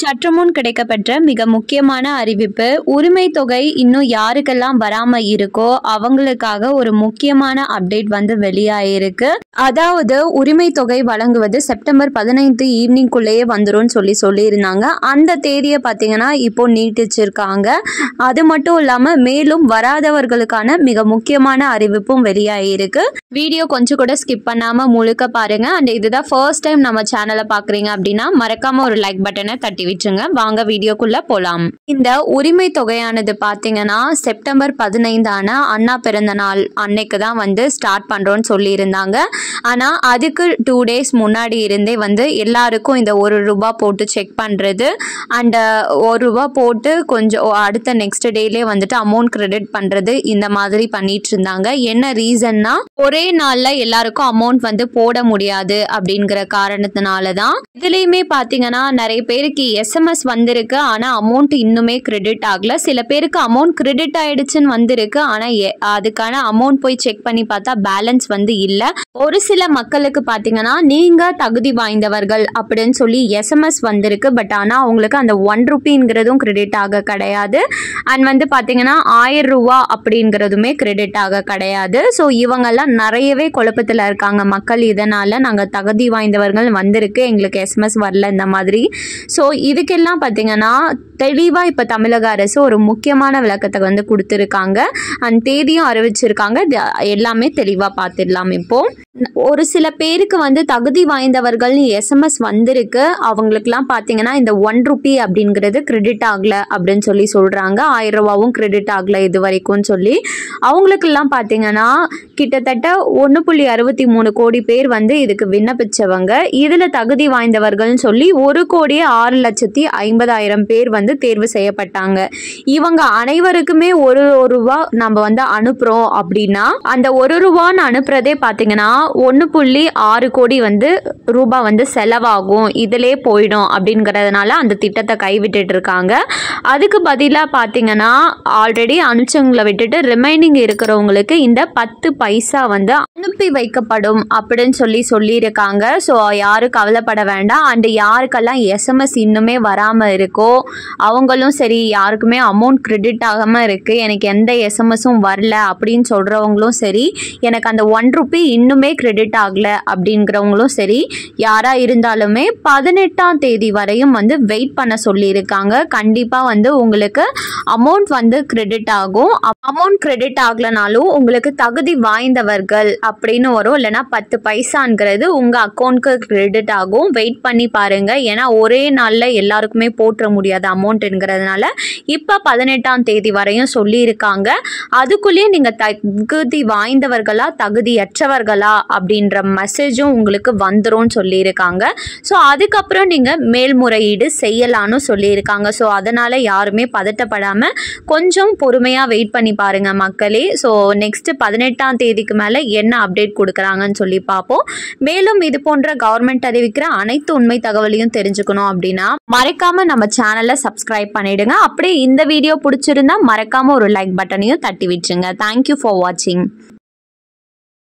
சற்று முன் கிடைக்கப்பெற்ற மிக முக்கியமான அறிவிப்பு உரிமை தொகை இன்னும் யாருக்கெல்லாம் வராம இருக்கோ அவங்களுக்காக ஒரு முக்கியமான அப்டேட் வந்து வெளியாயிருக்கு அதாவது உரிமை தொகை வழங்குவது செப்டம்பர் பதினைந்து ஈவினிங்குள்ளேயே வந்துரும்னு சொல்லி சொல்லியிருந்தாங்க அந்த தேதியை பார்த்தீங்கன்னா இப்போ நீட்டிச்சிருக்காங்க அது மட்டும் இல்லாம மேலும் வராதவர்களுக்கான மிக முக்கியமான அறிவிப்பும் வெளியாகிருக்கு வீடியோ கொஞ்சம் கூட ஸ்கிப் பண்ணாம முழுக்க பாருங்க அண்ட் இதுதான் ஃபர்ஸ்ட் டைம் நம்ம சேனலை பாக்குறீங்க அப்படின்னா மறக்காம ஒரு லைக் பட்டனை தட்டி விட்டுருங்க வாங்க வீடியோக்குள்ள போலாம் இந்த உரிமை தொகையானது பாத்தீங்கன்னா செப்டம்பர் பதினைந்தான அண்ணா பிறந்த நாள் அன்னைக்கு தான் வந்து ஸ்டார்ட் பண்றோம்னு சொல்லியிருந்தாங்க ஆனா அதுக்கு டூ டேஸ் முன்னாடி இருந்தே வந்து எல்லாருக்கும் இந்த ஒரு ரூபா போட்டு செக் பண்றது அண்ட் ஒரு ரூபா போட்டு கொஞ்சம் அடுத்த நெக்ஸ்ட் டேலே வந்துட்டு அமௌண்ட் கிரெடிட் பண்றது இந்த மாதிரி பண்ணிட்டு இருந்தாங்க என்ன ரீசன்னா ஒரே நாள்ல எல்லாருக்கும் அமௌண்ட் வந்து போட முடியாது அப்படிங்கிற காரணத்தினால தான் இதுலயுமே பாத்தீங்கன்னா நிறைய பேருக்கு எஸ்எம்எஸ் வந்திருக்கு ஆனா அமௌண்ட் இன்னுமே கிரெடிட் ஆகல சில பேருக்கு அமௌண்ட் கிரெடிட் ஆயிடுச்சுன்னு வந்திருக்கு ஆனா எ- அதுக்கான அமௌண்ட் போய் செக் பண்ணி பார்த்தா பேலன்ஸ் வந்து இல்ல ஒரு சில மக்களுக்கு பாத்தீங்கன்னா நீங்க தகுதி வாய்ந்தவர்கள் அப்படின்னு சொல்லி எஸ்எம்எஸ் வந்திருக்கு பட் ஆனா அவங்களுக்கு அந்த ஒன் ருபிங்கிறதும் கிரெடிட் ஆக கிடையாது அண்ட் வந்து பாத்தீங்கன்னா ஆயிரம் ரூபா அப்படிங்கிறதுமே கிரெடிட் ஆக கிடையாது ஸோ இவங்கெல்லாம் நிறையவே குழப்பத்தில் இருக்காங்க மக்கள் இதனால நாங்கள் தகுதி வாய்ந்தவர்கள் வந்திருக்கு எங்களுக்கு எஸ்எம்எஸ் வரல இந்த மாதிரி ஸோ இதுக்கெல்லாம் பார்த்தீங்கன்னா தெளிவாக இப்போ தமிழக அரசு ஒரு முக்கியமான விளக்கத்தை வந்து கொடுத்துருக்காங்க அண்ட் தேதியும் அறிவிச்சிருக்காங்க இது எல்லாமே தெளிவாக பார்த்துடலாம் இப்போ ஒரு சில பேருக்கு வந்து தகுதி வாய்ந்தவர்கள்னு எஸ்எம்எஸ் வந்திருக்கு அவங்களுக்குலாம் பார்த்தீங்கன்னா இந்த ஒன் ருபி அப்படிங்கிறது கிரெடிட் ஆகல அப்படின்னு சொல்லி சொல்கிறாங்க ஆயிரம் ரூபாவும் கிரெடிட் ஆகல இது வரைக்கும்னு சொல்லி அவங்களுக்கெல்லாம் பார்த்தீங்கன்னா கிட்டத்தட்ட ஒன்று புள்ளி அறுபத்தி மூணு கோடி பேர் வந்து இதுக்கு விண்ணப்பிச்சவங்க இதில் தகுதி வாய்ந்தவர்கள்னு சொல்லி ஒரு கோடியே ஆறு லட்சத்தி ஐம்பதாயிரம் பேர் வந்து தேர்வு செய்யப்பட்டாங்க இவங்க அனைவருக்குமே ஒரு ஒரு ரூபா நம்ம வந்து அனுப்புகிறோம் அப்படின்னா அந்த ஒரு ரூபான்னு அனுப்புறதே பார்த்தீங்கன்னா ஒன்று புள்ளி ஆறு கோடி வந்து ரூபா வந்து செலவாகும் இதிலே போயிடும் அப்படிங்கிறதுனால அந்த திட்டத்தை கைவிட்டுட்டு இருக்காங்க அதுக்கு பதிலாக பார்த்தீங்கன்னா ஆல்ரெடி அனுப்பிச்சவங்களை விட்டுட்டு ரிமைனிங் இருக்கிறவங்களுக்கு இந்த பத்து பைசா வந்து அனுப்பி வைக்கப்படும் அப்படின்னு சொல்லி சொல்லியிருக்காங்க ஸோ யாரும் கவலைப்பட வேண்டாம் அண்ட் யாருக்கெல்லாம் எஸ்எம்எஸ் இன்னுமே வராமல் இருக்கோ அவங்களும் சரி யாருக்குமே அமௌண்ட் கிரெடிட் ஆகாமல் இருக்குது எனக்கு எந்த எஸ்எம்எஸும் வரல அப்படின்னு சொல்கிறவங்களும் சரி எனக்கு அந்த ஒன் ருபி இன்னுமே கிரெடிட் ஆகலை அப்படிங்கிறவங்களும் சரி யாராக இருந்தாலுமே பதினெட்டாம் தேதி வரையும் வந்து வெயிட் பண்ண சொல்லியிருக்காங்க கண்டிப்பாக வந்து உங்களுக்கு அமௌண்ட் வந்து கிரெடிட் ஆகும் அமௌண்ட் கிரெடிட் ஆகலனாலும் உங்களுக்கு தகுதி வாய்ந்தவர்கள் அப்படின்னு வரும் இல்லைன்னா பத்து பைசாங்கிறது உங்கள் அக்கௌண்ட்க்கு கிரெடிட் ஆகும் வெயிட் பண்ணி பாருங்க ஏன்னா ஒரே நாளில் எல்லாருக்குமே போட்டுற முடியாது அமௌண்ட்டுங்கிறதுனால இப்போ பதினெட்டாம் தேதி வரையும் சொல்லியிருக்காங்க அதுக்குள்ளேயே நீங்கள் தகுதி வாய்ந்தவர்களா தகுதியற்றவர்களா அப்படின்ற மெசேஜும் உங்களுக்கு வந்துரும்னு சொல்லியிருக்காங்க ஸோ அதுக்கப்புறம் நீங்கள் மேல்முறையீடு செய்யலான்னு சொல்லியிருக்காங்க ஸோ அதனால் யாருமே பதட்டப்படாமல் கொஞ்சம் பொறுமையாக வெயிட் பண்ணி பாருங்கள் மக்களே ஸோ நெக்ஸ்ட்டு பதினெட்டாம் தேதிக்கு மேலே என்ன அப்டேட் கொடுக்குறாங்கன்னு சொல்லி பார்ப்போம் மேலும் இது போன்ற கவர்மெண்ட் அறிவிக்கிற அனைத்து உண்மை தகவலையும் தெரிஞ்சுக்கணும் அப்படின்னா மறக்காம நம்ம சேனலை சப்ஸ்கிரைப் பண்ணிடுங்க அப்படியே இந்த வீடியோ பிடிச்சிருந்தா மறக்காம ஒரு லைக் பட்டனையும் தட்டி விட்டுருங்க தேங்க்யூ ஃபார் வாட்சிங்